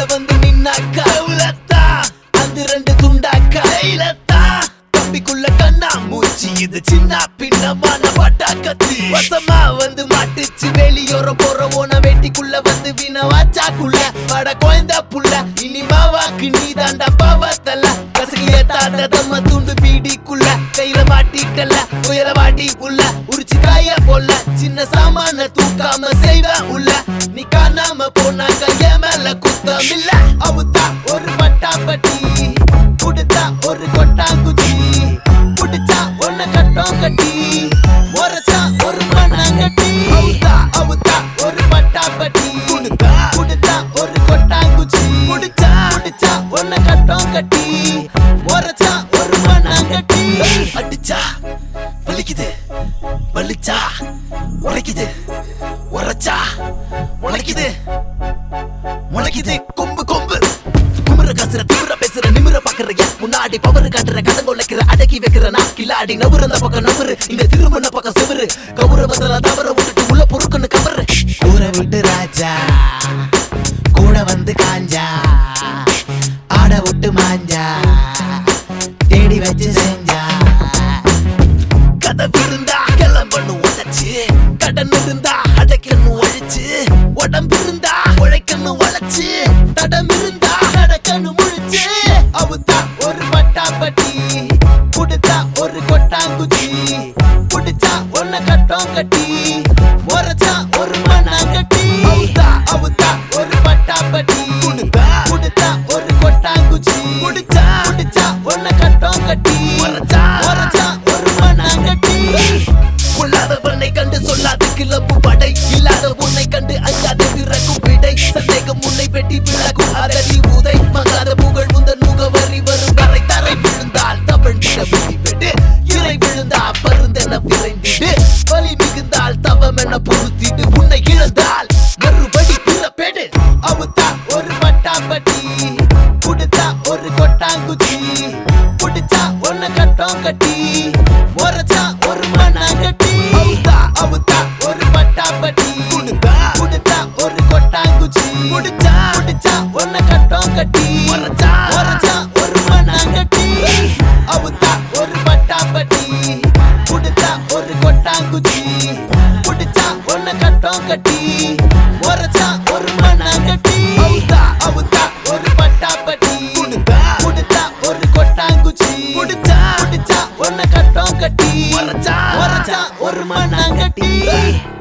வந்து நின்னாக்கா உலத்தா அந்த ரெண்டு துண்டாக்கா தைலத்தா கம்பிக்குள்ள கண்ணா மூச்சு இது சின்ன பின்னமான பட்டா கத்தி வசமா வந்து மாட்டுச்சு வெளியோரம் போற ஓன வேட்டிக்குள்ள வந்து வீண வாச்சாக்குள்ள பட குழந்த புள்ள இனி மாவாக்கு நீ தாண்டா பாவத்தல்ல கசகிய தாத்ததம்ம துண்டு பீடிக்குள்ள கையில மாட்டிக்கல உயர வாட்டி உள்ள உரிச்சு காய போல சின்ன சாமான தூக்காம செய்வ உள்ள நீ காணாம போனாக்க என் மேல குத்தம் இல்ல அவுத்தா ஒரு பட்டாப்பட்டி குடுத்தா ஒரு கொட்டாங்குச்சி புடிச்சா ஒன்ன கட்டம் கட்டி உரைச்சா ஒரு மண்ணாங்கட்டி அவுத்தா அவுத்தா ஒரு பட்டாப்பட்டி குடுத்தா குடுத்தா ஒரு கொட்டாங்குச்சி புடிச்சா புடிச்சா ஒன்ன கட்டம் கட்டி உரைச்சா ஒரு மண்ணாங்கட்டி அடிச்சா வலிக்குது வலிச்சா உரைக்குது உரைச்சா உழைக்குது முளைக்குது கொம்பு கொம்பு குமுற கசுற திமுற பேசுற நிமிர பாக்குற முன்னாடி பவரு காட்டுற கடன் கொள்ளைக்கிற அடக்கி வைக்கிற நான் கில்லாடி நவுறு அந்த பக்கம் நவுறு இங்க திருமண பக்கம் சிவரு கவுர பத்தல தவற விட்டுட்டு உள்ள பொறுக்குன்னு கவரு ஊரை விட்டு ராஜா கூட வந்து காஞ்சா ஆட விட்டு மாஞ்சா தேடி வச்சு செஞ்சா கதை விருந்தா கிளம்பணும் உடைச்சு கடன் இருந்தா அடைக்கணும் ஒழிச்சு உடம்பு இருந்தா உழைக்கணும் உழைச்சு தடம் இருந்தா நடக்கணும் முழிச்சு அவுத்தா ஒரு பட்டாப்பட்டி புடிச்சா ஒரு கொட்டாங்குச்சி புடிச்சா ஒன்ன கட்டம் கட்டி உரைச்சா ஒரு மண்ணாங்கட்டி அவுத்தா அவுத்தா ஒரு பட்டாப்பட்டி புடிச்சா புடிச்சா ஒரு கொட்டாங்குச்சி புடிச்சா புடிச்சா ஒன்ன கட்டம் கட்டி உரைச்சா உரைச்சா ஒரு மண்ணாங்கட்டி உள்ளாதவனை கண்டு சொல்லாத கிளம்பு படை இல்லாத உன்னை கண்டு அஞ்சாத பிறக்கும் விடை சந்தேகம் உன்னை வெட்டி பிளக்கும் அதறி உதை மங்காத புகழ் முந்தன் முகவரி வரும் வரை தரை விழுந்தால் தவழ்ந்திட விடு இறை விழுந்தா பருந்தென விரைந்திடு வலி மிகுந்தால் தவம் என பொருத்திடு உன்னை இழந்தால் மறுபடி பிறப்பேடு அவுத்தா ஒரு பட்டாப்பட்டி புடிச்சா ஒரு கொட்டாங்குச்சி புடிச்சா ஒன்ன கட்டம் கட்டி உரைச்சா ஒரு மண்ணாங்கட்டி அவுத்தா அவுத்தா ஒரு பட்டாப்பட்டி புடிச்சா புடிச்சா ஒரு கொட்டாங்குச்சி புடிச்சா புடிச்சா ஒன்ன கட்டம் கட்டி உரைச்சா உரைச்சா ஒரு மண்ணாங்கட்டி அவுத்தா ஒரு பட்டாப்பட்டி புடிச்சா ஒரு கொட்டாங்குச்சி புடிச்சா ஒன்ன கட்டம் கட்டி உரைச்சா ஒரு மண்ணாங்கட்டி அவுத்தா அவுத்தா ஒரு பட்டாப்பட்டி புடிச்சா புடிச்சா ஒரு கொட்டாங்குச்சி புடிச்சா புடிச்சா ஒன்ன கட்டம் கட்டி உரைச்சா உரைச்சா ஒரு மண்ணாங்கட்டி